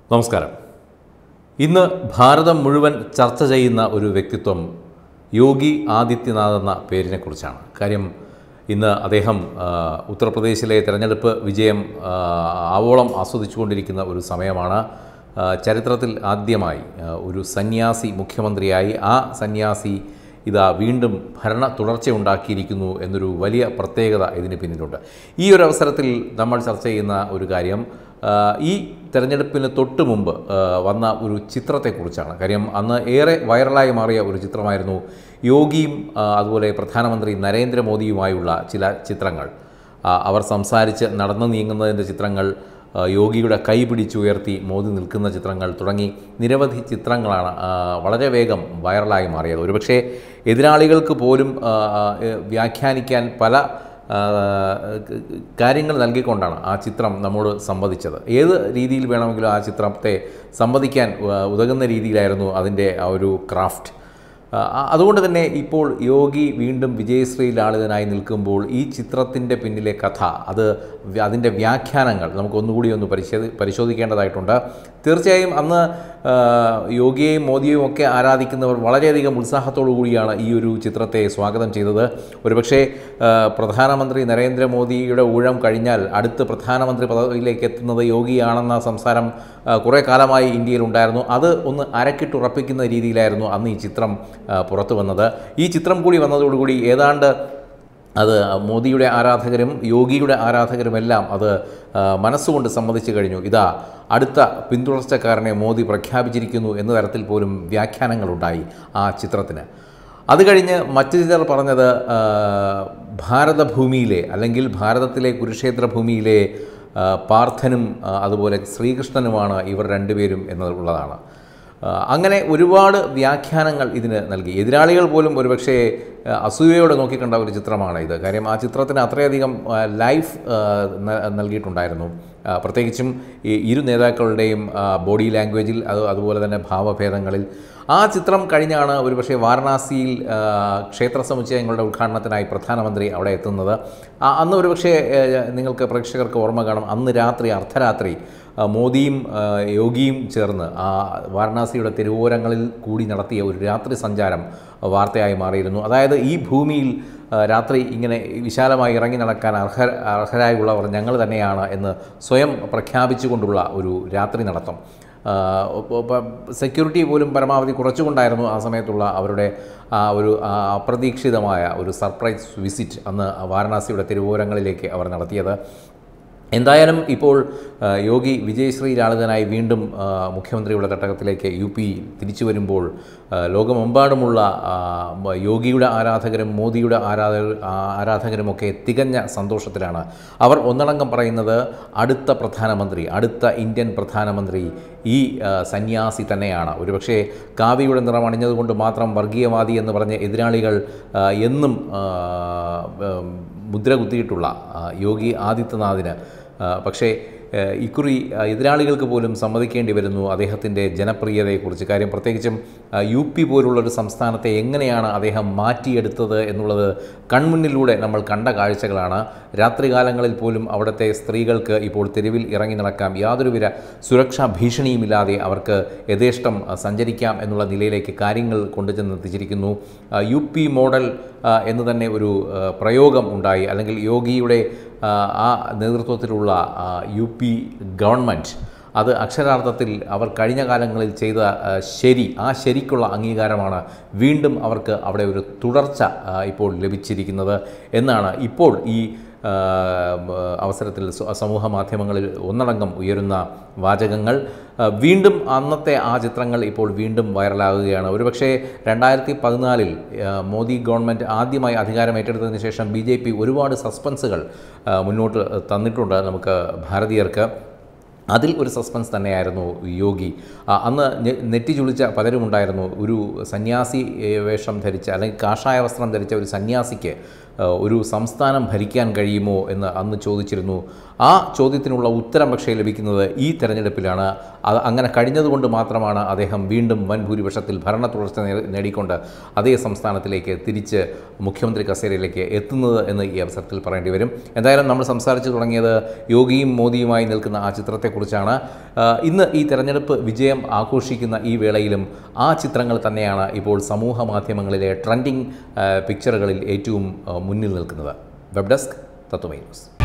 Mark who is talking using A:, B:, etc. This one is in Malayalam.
A: നമസ്കാരം ഇന്ന് ഭാരതം മുഴുവൻ ചർച്ച ചെയ്യുന്ന ഒരു വ്യക്തിത്വം യോഗി ആദിത്യനാഥ് എന്ന പേരിനെക്കുറിച്ചാണ് കാര്യം ഇന്ന് അദ്ദേഹം ആ, ഉത്തർപ്രദേശിലെ തെരഞ്ഞെടുപ്പ് വിജയം ആ, ആവോളം ആസ്വദിച്ചുകൊണ്ടിരിക്കുന്ന ഒരു സമയമാണ് ആ, ചരിത്രത്തിൽ ആദ്യമായി ആ, ഒരു സന്യാസി മുഖ്യമന്ത്രിയായി ആ സന്യാസി ഇതാ വീണ്ടും ഭരണ തുടർച്ചയുണ്ടാക്കിയിരിക്കുന്നു എന്നൊരു വലിയ പ്രത്യേകത ഇതിന് പിന്നിലുണ്ട് ഈ ഒരു അവസരത്തിൽ നമ്മൾ ചർച്ച ചെയ്യുന്ന ഒരു കാര്യം ആ, ഈ തെരഞ്ഞെടുപ്പിന് തൊട്ട് മുമ്പ് ആ, വന്ന ഒരു ചിത്രത്തെക്കുറിച്ചാണ് കാര്യം അന്ന് ഏറെ വൈറലായി മാറിയ ഒരു ചിത്രമായിരുന്നു യോഗിയും ആ, അതുപോലെ പ്രധാനമന്ത്രി നരേന്ദ്രമോദിയുമായുള്ള ചില ചിത്രങ്ങൾ ആ, അവർ സംസാരിച്ച് നടന്നു നീങ്ങുന്നതിൻ്റെ ചിത്രങ്ങൾ ആ, യോഗിയുടെ കൈ പിടിച്ചുയർത്തി മോദി നിൽക്കുന്ന ചിത്രങ്ങൾ തുടങ്ങി നിരവധി ചിത്രങ്ങളാണ് ആ, വളരെ വേഗം വൈറലായി മാറിയത് ഒരുപക്ഷെ എതിരാളികൾക്ക് പോലും ആ, ആ, ഏ, വ്യാഖ്യാനിക്കാൻ പല ആ, ക- കാര്യങ്ങൾ നൽകിക്കൊണ്ടാണ് ആ ചിത്രം നമ്മോട് സംവദിച്ചത് ഏത് രീതിയിൽ വേണമെങ്കിലും ആ ചിത്രത്തെ സംവദിക്കാൻ ആ, ഉതകുന്ന രീതിയിലായിരുന്നു അതിൻ്റെ ആ ഒരു ക്രാഫ്റ്റ് ആ, അതുകൊണ്ട് തന്നെ ഇപ്പോൾ യോഗി വീണ്ടും വിജയശ്രീ ലാളിതനായി നിൽക്കുമ്പോൾ ഈ ചിത്രത്തിൻ്റെ പിന്നിലെ കഥ അത് വ്യ- അതിൻ്റെ വ്യാഖ്യാനങ്ങൾ നമുക്ക് ഒന്നുകൂടി ഒന്ന് പരിശോധി പരിശോധിക്കേണ്ടതായിട്ടുണ്ട് തീർച്ചയായും അന്ന് ആ, യോഗിയെയും മോദിയെയും ഒക്കെ ആരാധിക്കുന്നവർ വളരെയധികം ഉത്സാഹത്തോടു കൂടിയാണ് ഈ ഒരു ചിത്രത്തെ സ്വാഗതം ചെയ്തത് ഒരുപക്ഷെ ആ, പ്രധാനമന്ത്രി നരേന്ദ്രമോദിയുടെ ഊഴം കഴിഞ്ഞാൽ അടുത്ത് പ്രധാനമന്ത്രി പദവിയിലേക്ക് എത്തുന്നത് യോഗിയാണെന്ന സംസാരം ആ, കുറേ കാലമായി ഇന്ത്യയിൽ ഉണ്ടായിരുന്നു അത് ഒന്ന് അരക്കിട്ടുറപ്പിക്കുന്ന രീതിയിലായിരുന്നു അന്ന് ഈ ചിത്രം ആ, പുറത്തു വന്നത് ഈ ചിത്രം കൂടി വന്നതോടുകൂടി ഏതാണ്ട് അത് മോദിയുടെ ആരാധകരും യോഗിയുടെ ആരാധകരുമെല്ലാം അത് ആ, മനസ്സുകൊണ്ട് സമ്മതിച്ചു കഴിഞ്ഞു ഇതാ അടുത്ത പിന്തുടർച്ചക്കാരനെ മോദി പ്രഖ്യാപിച്ചിരിക്കുന്നു എന്ന തരത്തിൽ പോലും വ്യാഖ്യാനങ്ങളുണ്ടായി ആ ചിത്രത്തിന് അത് കഴിഞ്ഞ് മറ്റു ചിലർ പറഞ്ഞത് ആ, ഭാരതഭൂമിയിലെ അല്ലെങ്കിൽ ഭാരതത്തിലെ കുരുക്ഷേത്ര ഭൂമിയിലെ ആ, പാർത്ഥനും ആ, അതുപോലെ ശ്രീകൃഷ്ണനുമാണ് ഇവർ രണ്ടുപേരും എന്നുള്ളതാണ് ആ, അങ്ങനെ ഒരുപാട് വ്യാഖ്യാനങ്ങൾ ഇതിന് നൽകി എതിരാളികൾ പോലും ഒരുപക്ഷെ ആ, അസൂയയോടെ നോക്കിക്കണ്ട ഒരു ചിത്രമാണ് ഇത് കാര്യം ആ ചിത്രത്തിന് അത്രയധികം ആ, ലൈഫ് ആ, ന- നൽകിയിട്ടുണ്ടായിരുന്നു ആ, പ്രത്യേകിച്ചും ഈ ഇരു നേതാക്കളുടെയും ആ, ബോഡി ലാംഗ്വേജിൽ അത് അതുപോലെ തന്നെ ഭാവഭേദങ്ങളിൽ ആ ചിത്രം കഴിഞ്ഞാണ് ഒരുപക്ഷെ വാരണാസിയിൽ ആ, ക്ഷേത്ര സമുച്ചയങ്ങളുടെ ഉദ്ഘാടനത്തിനായി പ്രധാനമന്ത്രി അവിടെ എത്തുന്നത് ആ, അന്ന് ഒരുപക്ഷെ ഏ, നിങ്ങൾക്ക് പ്രേക്ഷകർക്ക് ഓർമ്മ കാണും അന്ന് രാത്രി അർദ്ധരാത്രി ആ, മോദിയും ആ, യോഗിയും ചേർന്ന് ആ വാരണാസിയുടെ തെരുവോരങ്ങളിൽ കൂടി നടത്തിയ ഒരു രാത്രി സഞ്ചാരം വാർത്തയായി മാറിയിരുന്നു അതായത് ഈ ഭൂമിയിൽ ആ, രാത്രി ഇങ്ങനെ വിശാലമായി ഇറങ്ങി നടക്കാൻ അർഹ അർഹരായുള്ളവർ ഞങ്ങൾ തന്നെയാണ് എന്ന് സ്വയം പ്രഖ്യാപിച്ചുകൊണ്ടുള്ള ഒരു രാത്രി നടത്തം ആ, ഒപ്പ- ഒപ്പ- സെക്യൂരിറ്റി പോലും പരമാവധി കുറച്ചുകൊണ്ടായിരുന്നു ആ സമയത്തുള്ള അവരുടെ ആ ഒരു ആ അപ്രതീക്ഷിതമായ ഒരു സർപ്രൈസ് വിസിറ്റ് അന്ന് വാരണാസിയുടെ തെരുവോരങ്ങളിലേക്ക് അവർ നടത്തിയത് എന്തായാലും ഇപ്പോൾ ആ, യോഗി വിജയശ്രീ ലാളിതനായി വീണ്ടും ആ, മുഖ്യമന്ത്രിയുടെ തട്ടകത്തിലേക്ക് യു പി തിരിച്ചു വരുമ്പോൾ ആ, ലോകമെമ്പാടുമുള്ള ആ, മ- യോഗിയുടെ ആരാധകരും മോദിയുടെ ആരാധകർ ആ, ആരാധകരുമൊക്കെ തികഞ്ഞ സന്തോഷത്തിലാണ് അവർ ഒന്നടങ്കം പറയുന്നത് അടുത്ത പ്രധാനമന്ത്രി അടുത്ത ഇന്ത്യൻ പ്രധാനമന്ത്രി ഈ ആ, സന്യാസി തന്നെയാണ് ഒരുപക്ഷെ കാവിയുടെ നിറം അണിഞ്ഞതുകൊണ്ട് മാത്രം വർഗീയവാദി എന്ന് പറഞ്ഞ് എതിരാളികൾ ആ, എന്നും ആ, ഉം, മുദ്ര കുത്തിയിട്ടുള്ള ആ, യോഗി ആദിത്യനാഥിന് ആ, പക്ഷേ ആ, ഇക്കുറി ആ, എതിരാളികൾക്ക് പോലും സമ്മതിക്കേണ്ടി വരുന്നു അദ്ദേഹത്തിൻ്റെ ജനപ്രിയതയെക്കുറിച്ച് കാര്യം പ്രത്യേകിച്ചും ആ, യു പി പോലുള്ളൊരു സംസ്ഥാനത്തെ എങ്ങനെയാണ് അദ്ദേഹം മാറ്റിയെടുത്തത് എന്നുള്ളത് കൺമുന്നിലൂടെ നമ്മൾ കണ്ട കാഴ്ചകളാണ് രാത്രികാലങ്ങളിൽ പോലും അവിടുത്തെ സ്ത്രീകൾക്ക് ഇപ്പോൾ തെരുവിൽ ഇറങ്ങി നടക്കാം യാതൊരുവിധ സുരക്ഷാ ഭീഷണിയുമില്ലാതെ അവർക്ക് യഥേഷ്ടം ആ, സഞ്ചരിക്കാം എന്നുള്ള നിലയിലേക്ക് കാര്യങ്ങൾ കൊണ്ടുചെന്ന് എത്തിച്ചിരിക്കുന്നു ആ, യു പി മോഡൽ ആ, എന്ന് തന്നെ ഒരു ആ, പ്രയോഗം ഉണ്ടായി അല്ലെങ്കിൽ യോഗിയുടെ ആ, ആ നേതൃത്വത്തിലുള്ള ആ, യു പി ഗവൺമെൻറ് അത് അക്ഷരാർത്ഥത്തിൽ അവർ കഴിഞ്ഞ കാലങ്ങളിൽ ചെയ്ത ആ, ശരി ആ ശരിക്കുള്ള അംഗീകാരമാണ് വീണ്ടും അവർക്ക് അവിടെ ഒരു തുടർച്ച ആ, ഇപ്പോൾ ലഭിച്ചിരിക്കുന്നത് എന്നാണ് ഇപ്പോൾ ഈ ആ, ഉം, അവസരത്തിൽ സ- സമൂഹ മാധ്യമങ്ങളിൽ ഒന്നടങ്കം ഉയരുന്ന വാചകങ്ങൾ ആ, വീണ്ടും അന്നത്തെ ആ ചിത്രങ്ങൾ ഇപ്പോൾ വീണ്ടും വൈറലാകുകയാണ് ഒരുപക്ഷേ രണ്ടായിരത്തി പതിനാലിൽ മോദി ഗവൺമെൻറ് ആദ്യമായി അധികാരം ഏറ്റെടുത്തതിന് ശേഷം ബി ജെ പി ഒരുപാട് സസ്പെൻസുകൾ ആ, മുന്നോട്ട് തന്നിട്ടുണ്ട് നമുക്ക് ഭാരതീയർക്ക് അതിൽ ഒരു സസ്പെൻസ് തന്നെയായിരുന്നു യോഗി ആ, അന്ന് ഞെ- നെറ്റി ചുളിച്ച പലരുമുണ്ടായിരുന്നു ഒരു സന്യാസി ഏ, വേഷം ധരിച്ച അല്ലെങ്കിൽ കാഷായ വസ്ത്രം ധരിച്ച ഒരു സന്യാസിക്ക് ആ, ഒരു സംസ്ഥാനം ഭരിക്കാൻ കഴിയുമോ എന്ന് അന്ന് ചോദിച്ചിരുന്നു ആ ചോദ്യത്തിനുള്ള ഉത്തരം പക്ഷേ ലഭിക്കുന്നത് ഈ തെരഞ്ഞെടുപ്പിലാണ് അത് അങ്ങനെ കഴിഞ്ഞതുകൊണ്ട് മാത്രമാണ് അദ്ദേഹം വീണ്ടും വൻ ഭൂരിപക്ഷത്തിൽ ഭരണ തുടർച്ച നേ- നേടിക്കൊണ്ട് അതേ സംസ്ഥാനത്തിലേക്ക് തിരിച്ച് മുഖ്യമന്ത്രി കസേരയിലേക്ക് എത്തുന്നത് എന്ന് ഈ അവസരത്തിൽ പറയേണ്ടി വരും എന്തായാലും നമ്മൾ സംസാരിച്ചു തുടങ്ങിയത് യോഗിയും മോദിയുമായി നിൽക്കുന്ന ആ ചിത്രത്തെക്കുറിച്ചാണ് ആ, ഇന്ന് ഈ തെരഞ്ഞെടുപ്പ് വിജയം ആഘോഷിക്കുന്ന ഈ വേളയിലും ആ ചിത്രങ്ങൾ തന്നെയാണ് ഇപ്പോൾ സമൂഹ മാധ്യമങ്ങളിലെ ട്രെൻഡിങ് പിക്ചറുകളിൽ ഏറ്റവും ആ, മുന്നിൽ നിൽക്കുന്നത് വെബ് ഡെസ്ക് തത്വമൈ ന്യൂസ്